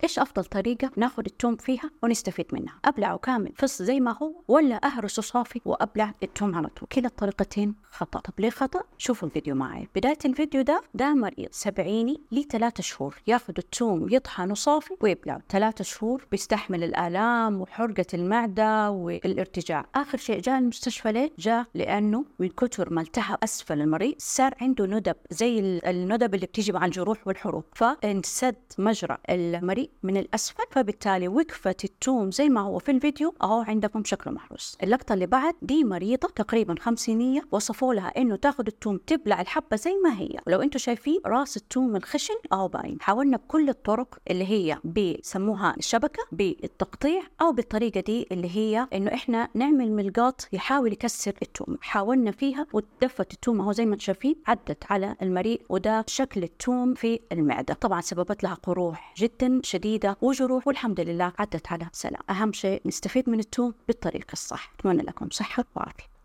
ايش افضل طريقه ناخذ التوم فيها ونستفيد منها ابلعه كامل فص زي ما هو ولا اهرسه صافي وابلع التوم على طول كلا الطريقتين خطا طب ليه خطا شوفوا الفيديو معي بدايه الفيديو ده ده مريض سبعيني ليه ثلاثة شهور ياخذ التوم يطحنه صافي ويبلعه ثلاثة شهور بيستحمل الالام وحرقه المعده والارتجاع اخر شيء جاء المستشفى ليه جاء لانه من كثر ما التهب اسفل المريض صار عنده ندب زي الندب اللي بتيجي مع الجروح والحروق فانسد مجرى المريء من الاسفل فبالتالي وقفت التوم زي ما هو في الفيديو اهو عندكم شكله محروس اللقطه اللي بعد دي مريضه تقريبا خمسينيه وصفوا لها انه تاخذ التوم تبلع الحبه زي ما هي ولو انتم شايفين راس التوم الخشن اهو باين حاولنا بكل الطرق اللي هي بيسموها الشبكه بالتقطيع او بالطريقه دي اللي هي انه احنا نعمل ملقاط يحاول يكسر التوم حاولنا فيها ودفت التوم اهو زي ما انتم شايفين عدت على المريء وده شكل التوم في المعده طبعا سببت لها قروح جدا شديده وجروح والحمد لله عدت على سلام اهم شيء نستفيد من التوم بالطريقه الصح اتمنى لكم صحه وعافيه